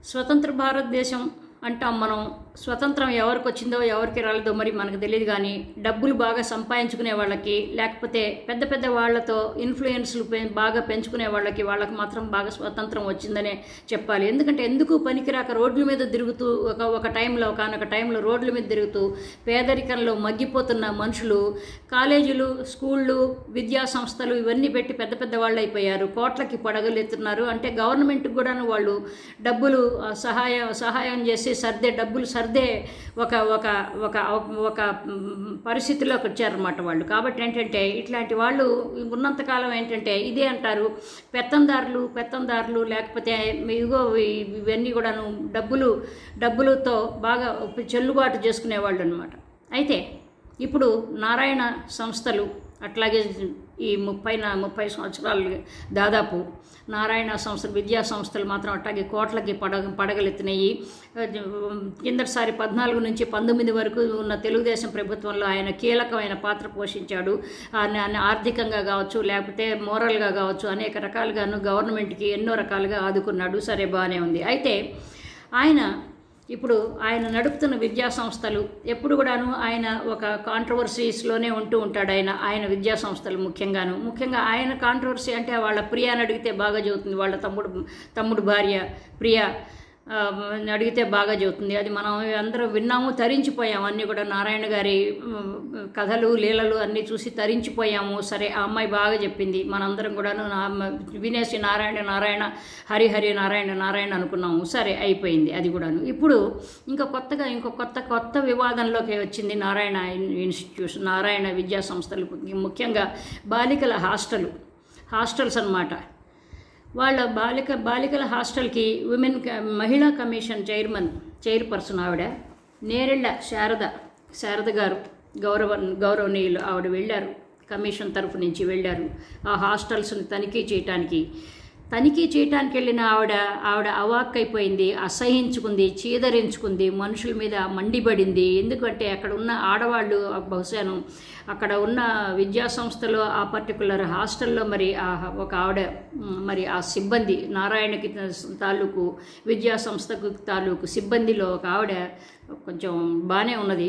స్వతంత్ర భారతదేశం అంటాం మనం స్వతంత్రం ఎవరికి వచ్చిందో ఎవరికి రాలేదో మరి మనకు తెలియదు కానీ డబ్బులు బాగా సంపాదించుకునే వాళ్ళకి లేకపోతే పెద్ద పెద్ద వాళ్ళతో ఇన్ఫ్లుయెన్స్లు పె- బాగా పెంచుకునే వాళ్ళకి వాళ్ళకి మాత్రం బాగా స్వతంత్రం వచ్చిందనే చెప్పాలి ఎందుకంటే ఎందుకు పనికిరాక రోడ్ల మీద తిరుగుతూ ఒక ఒక టైంలో ఒకనొక టైంలో రోడ్ల మీద తిరుగుతూ పేదరికంలో మగ్గిపోతున్న మనుషులు కాలేజీలు స్కూళ్ళు విద్యా సంస్థలు ఇవన్నీ పెట్టి పెద్ద పెద్ద వాళ్ళు అయిపోయారు కోట్లకి పడగలెత్తున్నారు అంటే గవర్నమెంట్కి కూడాను వాళ్ళు డబ్బులు ఆ, సహాయం సహాయం చేసి సర్దే డబ్బులు సర్దే ఒక ఒక ఒక ఒక మ్, పరిస్థితిలోకి వచ్చారన్నమాట వాళ్ళు కాబట్టి ఏంటంటే ఇట్లాంటి వాళ్ళు ఉన్నంతకాలం ఏంటంటే ఇదే అంటారు పెత్తందారులు పెత్తందారులు లేకపోతే ఇగో ఇ- ఇవన్నీ కూడాను డబ్బులు డబ్బులతో బాగా చెల్లుబాటు చేసుకునేవాళ్ళు అనమాట అయితే ఇప్పుడు నారాయణ సంస్థలు అట్లాగే ఈ ముప్పై నా ముప్పై సంవత్సరాలు దాదాపు నారాయణ సంస్థలు విద్యా సంస్థలు మాత్రం అట్లాగే కోట్లకి పడ పడగలెత్తినాయి కిందటిసారి పద్నాలుగు నుంచి పంతొమ్మిది వరకు ఉన్న తెలుగుదేశం ప్రభుత్వంలో ఆయన కీలకమైన పాత్ర పోషించాడు ఆయన ఆయన ఆర్థికంగా కావచ్చు లేకపోతే మోరల్గా కావచ్చు అనేక రకాలుగాను గవర్నమెంట్కి ఎన్నో రకాలుగా ఆదుకున్నాడు సరే బాగానే ఉంది అయితే ఆయన ఇప్పుడు ఆయన నడుపుతున్న విద్యా సంస్థలు ఎప్పుడు కూడాను ఆయన ఒక కాంట్రవర్సీస్లోనే ఉంటూ ఉంటాడు ఆయన ఆయన విద్యా సంస్థలు ముఖ్యంగాను ముఖ్యంగా ఆయన కాంట్రవర్సీ అంటే వాళ్ళ ప్రియాని అడిగితే బాగా చదువుతుంది వాళ్ళ తమ్ముడు తమ్ముడు భార్య ప్రియా ఆ, అడిగితే బాగా చెబుతుంది అది మనం అందరూ విన్నాము తరించిపోయాము అన్నీ కూడా నారాయణ గారి ఉమ్, కథలు లీలలు అన్నీ చూసి తరించిపోయాము సరే ఆ అమ్మాయి బాగా చెప్పింది మనందరం కూడాను నా- వినేసి నారాయణ నారాయణ హరి హరి నారాయణ నారాయణ అనుకున్నాము సరే అయిపోయింది అది కూడాను ఇప్పుడు ఇంకా కొత్తగా ఇంకో కొత్త కొత్త వివాదంలోకి వచ్చింది నారాయణ ఇన్- ఇన్స్టిట్యూషన్ నారాయణ విద్యా సంస్థలు ముఖ్యంగా బాలికల హాస్టల్ హాస్టల్స్ అన్నమాట వాళ్ళ బాలిక బాలికల హాస్టల్కి ఉమెన్ క- మహిళా కమిషన్ చైర్మన్ చైర్పర్సన్ ఆవిడ నేరెళ్ళ శారద శారద గారు గౌరవ గౌరవనీయులు ఆవిడ వెళ్ళారు కమిషన్ తరఫు నుంచి వెళ్ళారు ఆ హాస్టల్స్ని తనిఖీ చేయటానికి తనిఖీ చేయటానికి వెళ్ళిన ఆవిడ ఆవిడ అవాక్కైపోయింది అసహించుకుంది చీదరించుకుంది మనుషుల మీద మండిపడింది ఎందుకంటే అక్కడ ఉన్న ఆడవాళ్ళు బహుశాను అక్కడ ఉన్న విద్యా సంస్థలో ఆ పర్టికులర్ హాస్టల్లో మరి ఆ ఒక ఆవిడ మ్, మరి ఆ సిబ్బంది నారాయణకి తాలూకు విద్యా సంస్థకు తాలూకు సిబ్బందిలో ఒక ఆవిడ కొంచెం బాగానే ఉన్నది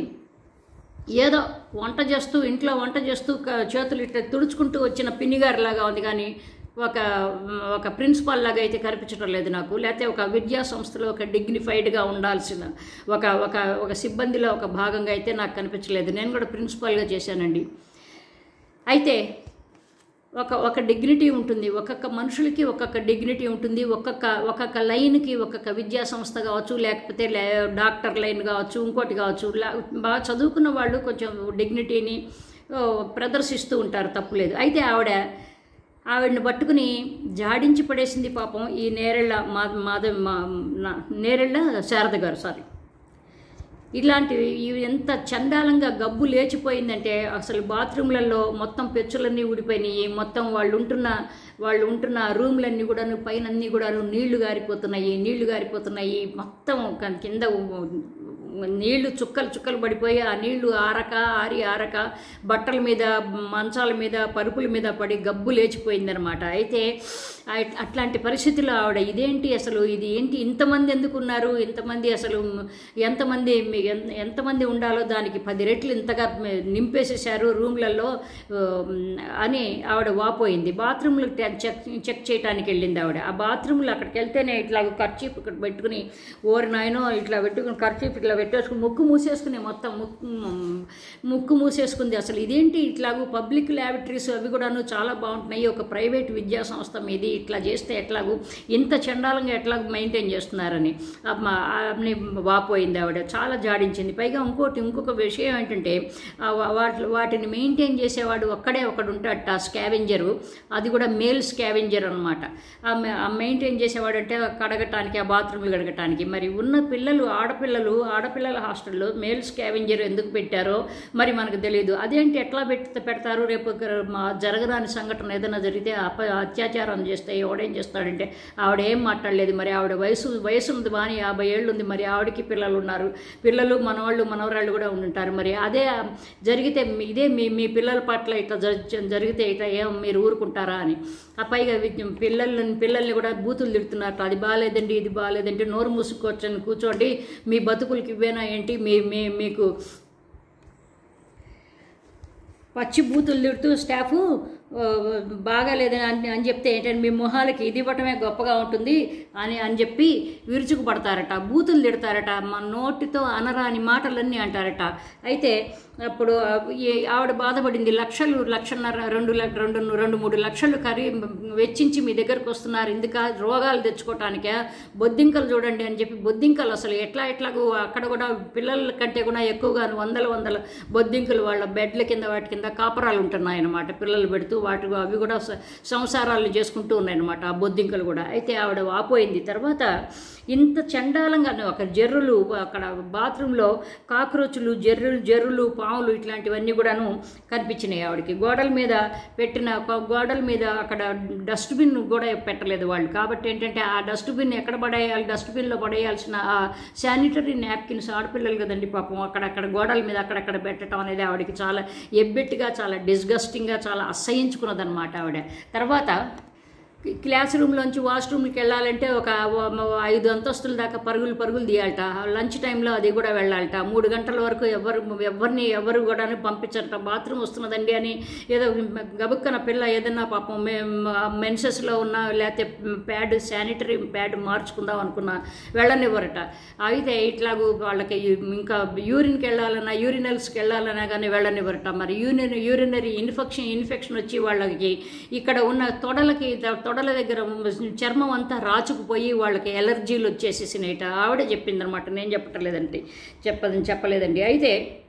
ఏదో వంట చేస్తూ ఇంట్లో వంట చేస్తూ క- చేతులు ఇట్లా తుడుచుకుంటూ వచ్చిన పిన్నిగారిలాగా ఉంది కానీ ఒక ఒక ప్రిన్సిపాల్ లాగా అయితే కనిపించడం లేదు నాకు లేకపోతే ఒక విద్యా సంస్థలో ఒక డిగ్నిఫైడ్గా ఉండాల్సిన ఒక ఒక ఒక సిబ్బందిలో ఒక భాగంగా అయితే నాకు కనిపించలేదు నేను కూడా ప్రిన్సిపాల్గా చేశానండి అయితే ఒక ఒక డిగ్నిటీ ఉంటుంది ఒక్కొక్క మనుషులకి ఒక్కొక్క డిగ్నిటీ ఉంటుంది ఒక్కొక్క ఒక్కొక్క లైన్కి ఒక్కొక్క విద్యా సంస్థ కావచ్చు లేకపోతే లే డాక్టర్ లైన్ కావచ్చు ఇంకోటి కావచ్చు లా- బాగా చదువుకున్న వాళ్ళు కొంచెం డిగ్నిటీని ఓ, ప్రదర్శిస్తూ ఉంటారు తప్పులేదు అయితే ఆవిడ ఆవిడని పట్టుకుని జాడించి పడేసింది పాపం ఈ నేరెళ్ళ మా మాధవ్ మా నా- నేరెళ్ళ శారద గారు సారీ ఇలాంటివి ఇవి ఎంత చండాలంగా గబ్బు లేచిపోయిందంటే అసలు బాత్రూమ్లలో మొత్తం పెచ్చులన్నీ ఊడిపోయినాయి మొత్తం వాళ్ళు ఉంటున్న వాళ్ళు ఉంటున్న రూమ్లన్నీ కూడాను పైన అన్నీ కూడాను నీళ్లు గారిపోతున్నాయి నీళ్లు గారిపోతున్నాయి మొత్తం క- కింద నీళ్లు చుక్కలు చుక్కలు పడిపోయి ఆ నీళ్లు ఆరక ఆరి ఆరక బట్టల మీద మంచాల మీద పరుపుల మీద పడి గబ్బు లేచిపోయిందనమాట అయితే ఆ- అట్లాంటి పరిస్థితుల్లో ఆవిడ ఇదేంటి అసలు ఇది ఏంటి ఇంతమంది ఎందుకు ఉన్నారు ఇంతమంది అసలు ఎంతమంది మీ- ఎన్- ఎంతమంది ఉండాలో దానికి పది రెట్లు ఇంతగా మ- నింపేసేశారు రూమ్లలో ఆ, అని ఆవిడ వాపోయింది బాత్రూమ్లు చెక్ చెక్ చేయడానికి వెళ్ళింది ఆవిడ ఆ బాత్రూమ్లో అక్కడికి వెళ్తేనే ఇట్లా ఖర్చీప్ ఇక్కడ పెట్టుకుని ఓరి నాయనో ఇట్లా పెట్టుకుని ఖర్చీప్ ఇట్లా పెట్టేసుకుని ముక్కు మూసేసుకుని మొత్తం ముక్కు ముక్కు మూసేసుకుంది అసలు ఇదేంటి ఇట్లాగూ పబ్లిక్ ల్యాబరేటరీస్ అవి కూడాను చాలా బాగుంటున్నాయి ఒక ప్రైవేట్ విద్యా సంస్థ మీది ఇట్లా చేస్తే ఎట్లాగూ ఇంత చండాలంగా ఎట్లా మెయింటైన్ చేస్తున్నారని ఆ మా- ఆమెని వాపోయింది ఆవిడ చాలా జాడించింది పైగా ఇంకోటి ఇంకొక విషయం ఏంటంటే ఆ వా- వాటి వాటిని మెయింటైన్ చేసేవాడు ఒక్కడే ఒకడు ఉంటాడట స్కావెంజరు అది కూడా మేల్ స్కావెంజర్ అనమాట ఆ మెయింటైన్ చేసేవాడు అంటే కడగటానికి ఆ బాత్రూమ్లు కడగటానికి మరి ఉన్న పిల్లలు ఆడపిల్లలు ఆడపిల్ల ఆడపిల్లల హాస్టల్లో మేల్ స్కావెంజర్ ఎందుకు పెట్టారో మరి మనకు తెలియదు అదేంటి ఎట్లా పెట్టి పెడతారు రేపు ఒక మా జరగరాని సంఘటన ఏదైనా జరిగితే అప అత్యాచారం చేస్తే ఎవడేం చేస్తాడంటే ఆవిడ ఏం మాట్లాడలేదు మరి ఆవిడ వయసు వయసు ఉంది బాని యాభై ఏళ్ళు ఉంది మరి ఆవిడకి పిల్లలు ఉన్నారు పిల్లలు మనవాళ్ళు మనవరాళ్ళు కూడా ఉంటారు మరి అదే జరిగితే మీ- ఇదే మీ మీ పిల్లల పట్ల ఇట్లా జరి- జరిగితే ఇట్లా ఏం మీరు ఊరుకుంటారా అని ఆ పైగా వి- పిల్లల్ని పిల్లల్ని కూడా బూతులు తిడుతున్నారు అది బాగాలేదండి ఇది బాగాలేదండి నోరు మూసుకోవచ్చని కూర్చోండి మీ బతుకులకి ఇవేనా ఏంటి మీ మీ మీకు పచ్చి బూతులు తిడుతూ స్టాఫ్ ఆ, బాగాలేదని అని అని చెప్తే ఏంటంటే మీ మొహాలకి ఇది ఇవ్వటమే గొప్పగా ఉంటుంది అని అని చెప్పి విరుచుకుపడతారట బూతులు తిడతారట మా నోటితో అనరాని మాటలన్నీ అంటారట అయితే అప్పుడు ఈ ఆవిడ బాధపడింది లక్షలు లక్షన్నర రెండు లక్ష రెండు రెండు మూడు లక్షలు ఖరీ వెచ్చించి మీ దగ్గరకు వస్తున్నారు ఇందుక రోగాలు తెచ్చుకోవటానికే బొద్దింకలు చూడండి అని చెప్పి బొద్దింకలు అసలు ఎట్లా ఎట్లాగో అక్కడ కూడా పిల్లల కంటే కూడా ఎక్కువగా వందల వందల బొద్దింకలు వాళ్ళ బెడ్ల కింద వాటి కింద కాపరాలు ఉంటున్నాయి అన్నమాట పిల్లలు పెడుతూ వాటి అవి కూడా స- సంసారాలు చేసుకుంటూ ఉన్నాయన్నమాట ఆ బొద్దింకలు కూడా అయితే ఆవిడ వాపోయింది తర్వాత ఇంత చండాలంగా ఒక జర్రులు అక్కడ బాత్రూంలో కాక్రోచులు జర్రులు జర్రులు పాములు ఇట్లాంటివన్నీ కూడాను కనిపించినాయి ఆవిడకి గోడల మీద పెట్టిన ఒక గోడల మీద అక్కడ డస్ట్బిన్ కూడా పెట్టలేదు వాళ్ళు కాబట్టి ఏంటంటే ఆ డస్ట్బిన్ ఎక్కడ పడేయాలి డస్ట్బిన్లో పడేయాల్సిన ఆ శానిటరీ నాప్కిన్స్ ఆడపిల్లలు కదండి పాపం అక్కడక్కడ గోడల మీద అక్కడక్కడ పెట్టడం అనేది ఆవిడకి చాలా ఎబ్బెట్టుగా చాలా డిస్గస్టింగ్గా చాలా అసహించుకున్నదన్నమాట ఆవిడ తర్వాత క్లాస్ రూమ్లోంచి వాష్రూమ్కి వెళ్ళాలంటే ఒక వ- ఐదు అంతస్తుల దాకా పరుగులు పరుగులు తీయాలట లంచ్ టైంలో అది కూడా వెళ్ళాలట మూడు గంటల వరకు ఎవరు ఎవరిని ఎవరు కూడా పంపించరట బాత్రూమ్ వస్తున్నదండి అని ఏదో గబుక్కన పిల్ల ఏదన్నా పాపం మెన్సెస్లో ఉన్న లేకపోతే ప్యాడ్ శానిటరీ ప్యాడ్ మార్చుకుందాం అనుకున్నా వెళ్ళనివ్వరట అయితే ఇట్లాగూ వాళ్ళకి ఇంకా యూరిన్కి వెళ్ళాలన్నా యూరినల్స్కి వెళ్ళాలన్నా కానీ వెళ్ళనివ్వరట మరి యూరిన్ యూరినరీ ఇన్ఫెక్షన్ ఇన్ఫెక్షన్ వచ్చి వాళ్ళకి ఇక్కడ ఉన్న తొడలకి తొడల దగ్గర చర్మం అంతా రాచుకుపోయి వాళ్ళకి ఎలర్జీలు వచ్చేసేసినాయిట ఆవిడ చెప్పిందనమాట నేను చెప్పట్లేదండి చెప్పదని చెప్పలేదండి అయితే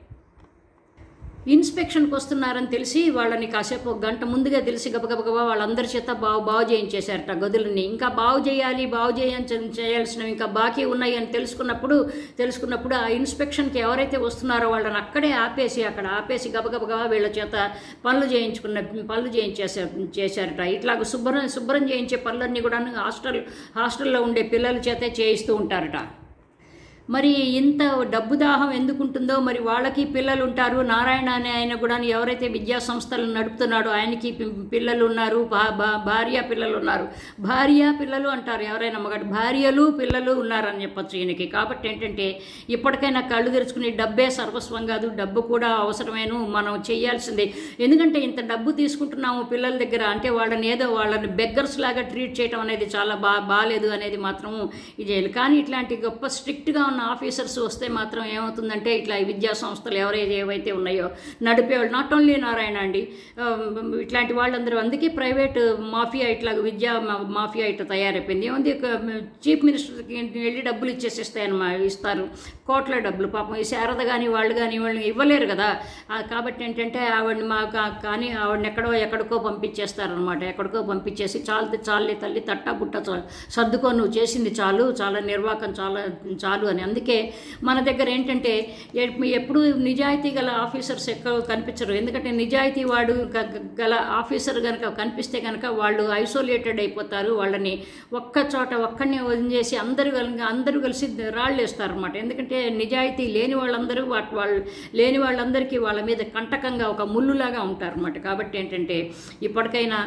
ఇన్స్పెక్షన్కి వస్తున్నారని తెలిసి వాళ్ళని కాసేపు ఒక గంట ముందుగా తెలిసి గబగబగబా వాళ్ళందరి చేత బాగు బాగు చేయించేశారట గదులని ఇంకా బాగు చేయాలి బాగు చేయాలని చేయాల్సినవి ఇంకా బాకీ ఉన్నాయి అని తెలుసుకున్నప్పుడు తెలుసుకున్నప్పుడు ఆ ఇన్స్పెక్షన్కి ఎవరైతే వస్తున్నారో వాళ్ళని అక్కడే ఆపేసి అక్కడ ఆపేసి గబగబగా వీళ్ళ చేత పనులు చేయించుకున్న పనులు చేయించేసారు చేశారట ఇట్లాగ శుభ్రం శుభ్రం చేయించే పనులన్నీ కూడా హాస్టల్ హాస్టల్లో ఉండే పిల్లల చేతే చేయిస్తూ ఉంటారట మరి ఇంత డబ్బు దాహం ఎందుకు ఉంటుందో మరి వాళ్ళకి పిల్లలు ఉంటారు నారాయణ అనే ఆయన కూడా ఎవరైతే విద్యా సంస్థలు నడుపుతున్నాడో ఆయనకి పి- పిల్లలు ఉన్నారు భా- భా- భార్య పిల్లలు ఉన్నారు భార్య పిల్లలు అంటారు ఎవరైనా మగడు భార్యలు పిల్లలు ఉన్నారని చెప్పొచ్చు ఈయనకి కాబట్టి ఏంటంటే ఇప్పటికైనా కళ్ళు తెరుచుకుని డబ్బే సర్వస్వం కాదు డబ్బు కూడా అవసరమేను మనం చేయాల్సిందే ఎందుకంటే ఇంత డబ్బు తీసుకుంటున్నాము పిల్లల దగ్గర అంటే వాళ్ళని ఏదో వాళ్ళని బెగ్గర్స్ లాగా ట్రీట్ చేయడం అనేది చాలా బా బాగాలేదు అనేది మాత్రము ఇది చేయాలి కానీ ఇట్లాంటి గొప్ప స్ట్రిక్ట్గా ఉన్న ఆఫీసర్స్ వస్తే మాత్రం ఏమవుతుందంటే ఇట్లా ఈ విద్యా సంస్థలు ఎవరైతే ఏవైతే ఉన్నాయో నడిపేవాళ్ళు నాట్ ఓన్లీ నారాయణ అండి ఆ, ఇట్లాంటి వాళ్ళందరూ అందుకే ప్రైవేట్ మాఫియా ఇట్లా విద్యా మా- మాఫియా ఇట్లా తయారైపోయింది ఏముంది ఒక చీఫ్ మినిస్టర్కి వెళ్ళి డబ్బులు ఇచ్చేసేస్తాయన్నమా ఇస్తారు కోట్ల డబ్బులు పాపం ఈ శారద కానీ వాళ్ళు కానీ వాళ్ళు ఇవ్వలేరు కదా ఆ, కాబట్టి ఏంటంటే ఆవిడని మా కా- కానీ ఆవిడని ఎక్కడో ఎక్కడికో పంపించేస్తారనమాట ఎక్కడికో పంపించేసి చాలు చాలే తల్లి తట్టా బుట్ట చాలు సర్దుకో నువ్వు చేసింది చాలు చాలా నిర్వాకం చాలా చాలు అని అందుకే మన దగ్గర ఏంటంటే ఎప్- ఎప్పుడు నిజాయితీ గల ఆఫీసర్స్ ఎక్కువ కనిపించరు ఎందుకంటే నిజాయితీ వాడు గ- గ- గల ఆఫీసర్ కనుక కనిపిస్తే కనుక వాళ్ళు ఐసోలేటెడ్ అయిపోతారు వాళ్ళని ఒక్క చోట ఒక్కడిని వదిలేసి అందరూ కలిసి అందరూ కలిసి రాళ్ళు వేస్తారనమాట ఎందుకంటే నిజాయితీ లేని వాళ్ళందరూ వాటి వాళ్ళు లేని వాళ్ళందరికీ వాళ్ళ మీద కంటకంగా ఒక ముళ్ళులాగా ఉంటారన్నమాట కాబట్టి ఏంటంటే ఇప్పటికైనా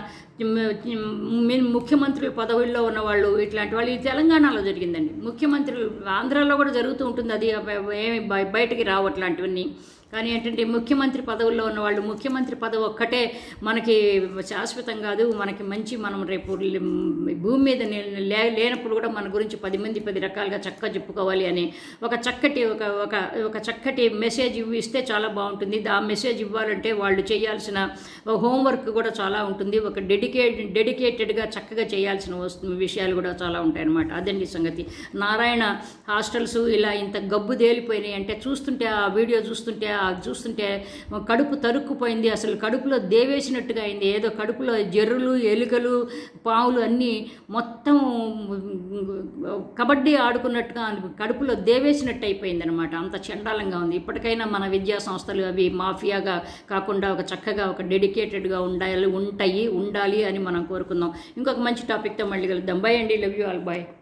మ్, ముఖ్యమంత్రి పదవుల్లో ఉన్న వాళ్ళు ఇట్లాంటి వాళ్ళు ఇది తెలంగాణలో జరిగిందండి ముఖ్యమంత్రులు ఆంధ్రాలో కూడా జరుగుతూ ఉంటుంది అది ఏమి బయ- బయటికి రావు అట్లాంటివన్నీ కానీ ఏంటంటే ముఖ్యమంత్రి పదవుల్లో ఉన్న వాళ్ళు ముఖ్యమంత్రి పదవి ఒక్కటే మనకి శాశ్వతం కాదు మనకి మంచి మనం రేపు లి- భూమి మీద నే- లే లేనప్పుడు కూడా మన గురించి పది మంది పది రకాలుగా చక్కగా చెప్పుకోవాలి అని ఒక చక్కటి ఒక ఒక ఒక చక్కటి మెసేజ్ ఇవ్వి- ఇస్తే చాలా బాగుంటుంది ఆ మెసేజ్ ఇవ్వాలంటే వాళ్ళు చేయాల్సిన హోంవర్క్ కూడా చాలా ఉంటుంది ఒక డెడికేట్ డెడికేటెడ్గా చక్కగా చేయాల్సిన వస్తు విషయాలు కూడా చాలా ఉంటాయి అన్నమాట అదండి సంగతి నారాయణ హాస్టల్స్ ఇలా ఇంత గబ్బు తేలిపోయినాయి అంటే చూస్తుంటే ఆ వీడియో చూస్తుంటే అది చూస్తుంటే కడుపు తరుక్కుపోయింది అసలు కడుపులో దేవేసినట్టుగా అయింది ఏదో కడుపులో జర్రులు ఎలుకలు పావులు అన్నీ మొత్తం కబడ్డీ ఆడుకున్నట్టుగా అనిపి- కడుపులో దేవేసినట్టు అయిపోయింది అనమాట అంత చండాలంగా ఉంది ఇప్పటికైనా మన విద్యా సంస్థలు అవి మాఫియాగా కాకుండా ఒక చక్కగా ఒక డెడికేటెడ్గా ఉండాలి ఉంటాయి ఉండాలి అని మనం కోరుకుందాం ఇంకొక మంచి టాపిక్తో మళ్ళీ కలుద్దాం బై అండి లవ్ యూ ఆల్ బాయ్